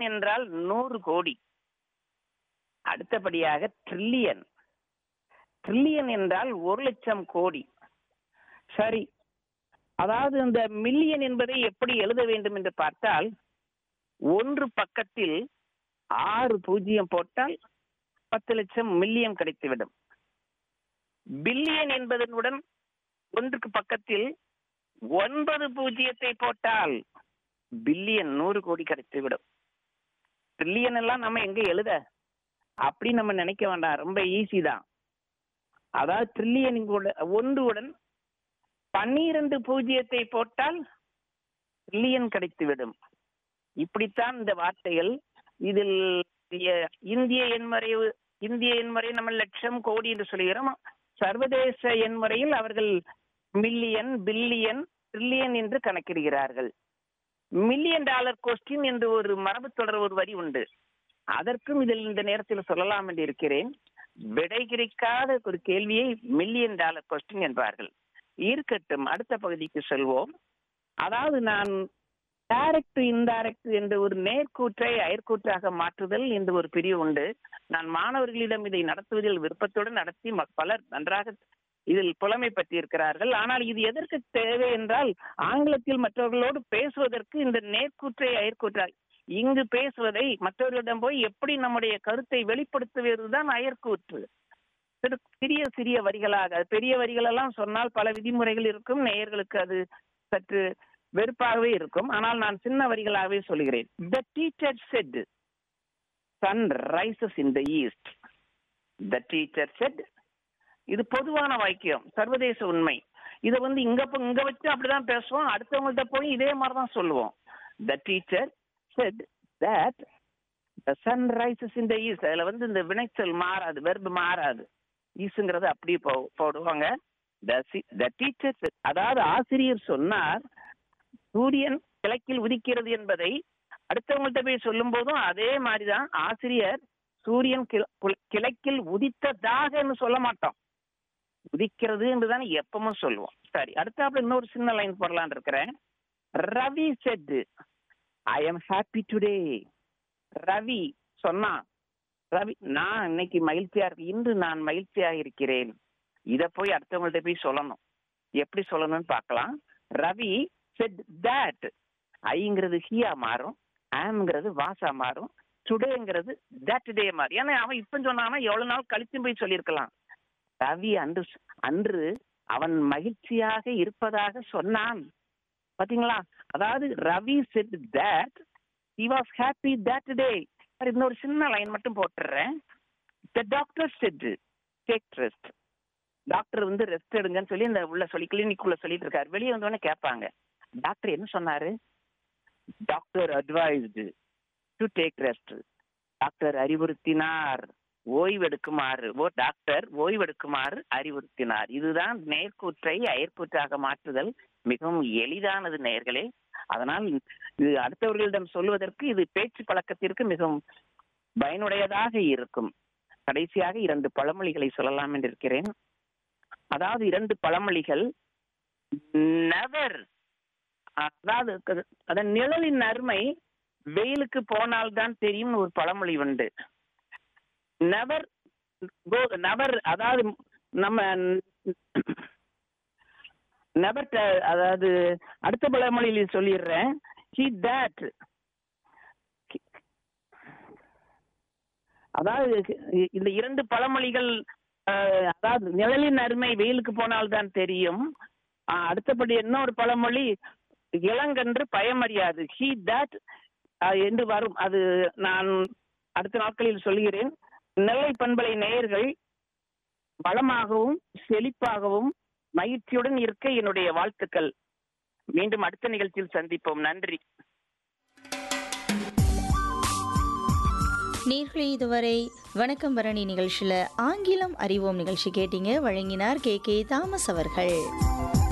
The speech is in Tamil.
என்றால் நூறு கோடி அடுத்தபடியாக ட்ரில்லியன் ட்ரில்லியன் என்றால் ஒரு லட்சம் கோடி சரி அதாவது இந்த மில்லியன் என்பதை எப்படி எழுத வேண்டும் என்று பார்த்தால் ஒன்று பக்கத்தில் ஆறு பூஜ்ஜியம் போட்டால் பத்து லட்சம் மில்லியன் கிடைத்துவிடும் பில்லியன் என்பதனுடன் ஒன்றுக்கு பக்கத்தில் ஒன்பது பூஜ்ஜியத்தை போட்டால் பில்லியன் நூறு கோடி கிடைத்துவிடும் ட்ரில்லியன் எல்லாம் நம்ம எங்க எழுத அப்படி நம்ம நினைக்க வேண்டாம் ரொம்ப ஈஸி தான் அதாவது ட்ரில்லியன் ஒன்றுடன் பன்னிரண்டு பூஜ்ஜியத்தை போட்டால் ட்ரில்லியன் கிடைத்துவிடும் இப்படித்தான் இந்த வார்த்தைகள் இதில் இ- இந்திய எண்முறை இந்திய எண்முறை நம்ம லட்சம் கோடி என்று சொல்கிறோம் சர்வதேச எண்முறையில் அவர்கள் மில்லியன் பில்லியன் ட்ரில்லியன் என்று கணக்கிடுகிறார்கள் மில்லியன் டாலர் கொஸ்டின் என்று ஒரு மரபு தொடர் ஒரு வரி உண்டு அதற்கும் இதில் இந்த நேரத்தில் சொல்லலாம் என்று இருக்கிறேன் விடை கிடைக்காத ஒரு கேள்வியை மில்லியன் டாலர் கொஸ்டின் என்பார்கள் இருக்கட்டும் அடுத்த பகுதிக்கு செல்வோம் அதாவது நான் டைரக்ட் இன்டைரக்ட் என்ற ஒரு நேர்கூற்றை அயற்கூற்றாக மாற்றுதல் என்று ஒரு பிரிவு உண்டு நான் மாணவர்களிடம் இதை நடத்துவதில் விருப்பத்துடன் நடத்தி ம- பலர் நன்றாக இதில் புலமை பற்றியிருக்கிறார்கள் ஆனால் இது எதற்கு தேவை என்றால் ஆங்கிலத்தில் மற்றவர்களோடு பேசுவதற்கு இந்த நேர்கூற்றை அயற்கூற்றாய் இங்கு பேசுவதை மற்றவர்களிடம் போய் எப்படி நம்முடைய கருத்தை வெளிப்படுத்துவதுதான் அயற்கூற்று சிறு- சிறிய சிறிய வரிகளாக அது பெரிய வரிகள் எல்லாம் சொன்னால் பல விதிமுறைகள் இருக்கும் நேயர்களுக்கு அது சற்று வெறுப்பாகவே இருக்கும் ஆனால் நான் சின்ன வரிகளாகவே சொல்கிறேன் the teacher said sun rises in the east the teacher said இது பொதுவான வாக்கியம் சர்வதேச உண்மை இதை வந்து இங்க போ- இங்க வச்சு அப்படிதான் பேசுவோம் அடுத்தவங்கள்ட்ட போய் இதே மாதிரி தான் சொல்லுவோம் the teacher said that the sun rises in the east அதுல வந்து இந்த வினைச்சொல் மாறாது வெர்பு மாறாது ஈஸுங்கிறது அப்படியே போ போடுவாங்க த டீச்சர் அதாவது ஆசிரியர் சொன்னார் சூரியன் கிழக்கில் உதிக்கிறது என்பதை அடுத்தவங்கள்ட்ட போய் சொல்லும் போதும் அதே மாதிரிதான் ஆசிரியர் சூரியன் கிழ- புல- கிழக்கில் உதித்ததாகன்னு சொல்ல மாட்டோம் உதிக்கிறது என்றுதான் எப்பவும் சொல்லுவோம் சரி அடுத்தாப்புல இன்னொரு சின்ன லைன் போடலான்னு இருக்கிறேன் Ravi said I am happy today Ravi சொன்னா ரவி நான் இன்னைக்கு மகிழ்ச்சியா இருக்கு இன்று நான் மகிழ்ச்சியாக இருக்கிறேன் இத போய் அடுத்தவங்கள்ட்ட போய் சொல்லணும் எப்படி சொல்லணும்னு பார்க்கலாம் ரவி செட் தட் ஐங்கிறது ஹியா மாறும் ஆம்ங்கிறது வாசா மாறும் டுடேங்கிறது தட் டே மாறும் ஏன்னா அவன் இப்ப சொன்னானா எவ்வளவு நாள் கழிச்சு போய் சொல்லியிருக்கலாம் ரவி அன்று அன்று அவன் மகிழ்ச்சியாக இருப்பதாக சொன்னான் பாத்தீங்களா அதாவது Ravi said that he was happy that day சரி, இன்னொரு சின்ன லைன் மட்டும் போட்டுறேன் the doctor said take rest doctor வந்து ரெஸ்ட் எடுங்கன்னு சொல்லி இந்த உள்ள சொல்லி கிளினிக்குள்ள சொல்லிட்டு இருக்காரு வெளியே வந்தோடனே கேட்பாங்க டாக்டர் என்ன சொன்னாரு doctor advised to take rest doctor அறிவுறுத்தினார் ஓய்வெடுக்குமாறு ஓ டாக்டர் ஓய்வெடுக்குமாறு அறிவுறுத்தினார் இதுதான் நேர்கூற்றை அயற்கூற்றாக மாற்றுதல் மிகவும் எளிதானது நேர்களே அதனால் இது அடுத்தவர்களிடம் சொல்வதற்கு இது பேச்சு பழக்கத்திற்கு மிகவும் பயனுடையதாக இருக்கும் கடைசியாக இரண்டு பழமொழிகளை சொல்லலாம் என்று இருக்கிறேன் அதாவது இரண்டு பழமொழிகள் நெவர் அதாவது க- அதன் நிழலின் அருமை வெயிலுக்கு போனால்தான் தெரியும் ஒரு பழமொழி உண்டு நெவர் கோ நெவர் அதாவது நம்ம நெவர் அதாவது அடுத்த பழமொழியில் சொல்லிடுறேன் ஹி தட் அதாவது இந்த இரண்டு பழமொழிகள் அஹ், அதாவது நிழலின் அருமை வெயிலுக்கு போனால்தான் தெரியும் அஹ், அடுத்தபடி இன்னொரு பழமொழி இளங்கன்று பயமறியாது ஹி தட் என்று வரும் அது நான் அடுத்த நாட்களில் சொல்கிறேன் நெல்லை பண்பலை நேயர்கள் வளமாகவும் செழிப்பாகவும் மகிழ்ச்சியுடன் இருக்க என்னுடைய வாழ்த்துக்கள் மீண்டும் அடுத்த நிகழ்ச்சியில் சந்திப்போம் நன்றி நேர்களே இதுவரை வணக்கம் பரணி நிகழ்ச்சியில் ஆங்கிலம் அறிவோம் நிகழ்ச்சி கேட்டீங்க வழங்கினார் கே கே தாமஸ் அவர்கள்